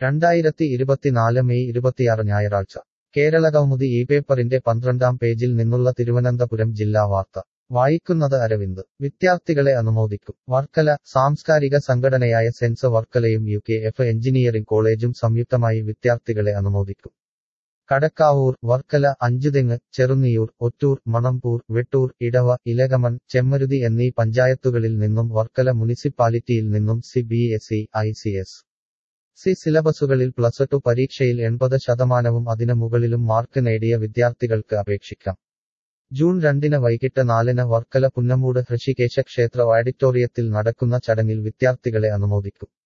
രണ്ടായിരത്തി ഇരുപത്തിനാല് മെയ് ഇരുപത്തിയാറ് ഞായറാഴ്ച കേരള കൗമുദി ഈ പേപ്പറിന്റെ പന്ത്രണ്ടാം പേജിൽ നിന്നുള്ള തിരുവനന്തപുരം ജില്ലാ വാർത്ത വായിക്കുന്നത് അരവിന്ദ് വിദ്യാർത്ഥികളെ അനുമോദിക്കും വർക്കല സാംസ്കാരിക സംഘടനയായ സെൻസ് വർക്കലയും യു കെ എഫ് എഞ്ചിനീയറിംഗ് കോളേജും സംയുക്തമായി വിദ്യാർത്ഥികളെ അനുമോദിക്കും കടക്കാവൂർ വർക്കല അഞ്ചുതെങ്ങ് ചെറുന്നിയൂർ ഒറ്റൂർ മണമ്പൂർ വെട്ടൂർ ഇടവ ഇലകമൺ ചെമ്മരുതി എന്നീ പഞ്ചായത്തുകളിൽ നിന്നും വർക്കല മുനിസിപ്പാലിറ്റിയിൽ നിന്നും C B S E I C S C സിലബസുകളിൽ പ്ലസ് ടു പരീക്ഷയിൽ എൺപത് ശതമാനവും അതിനു മുകളിലും മാർക്ക് നേടിയ വിദ്യാർത്ഥികൾക്ക് അപേക്ഷിക്കാം ജൂൺ രണ്ടിന് വൈകിട്ട് നാലിന് വർക്കല പുന്നമൂട് ഹൃഷികേശ ക്ഷേത്ര ഓഡിറ്റോറിയത്തിൽ നടക്കുന്ന ചടങ്ങിൽ വിദ്യാർത്ഥികളെ അനുമോദിക്കും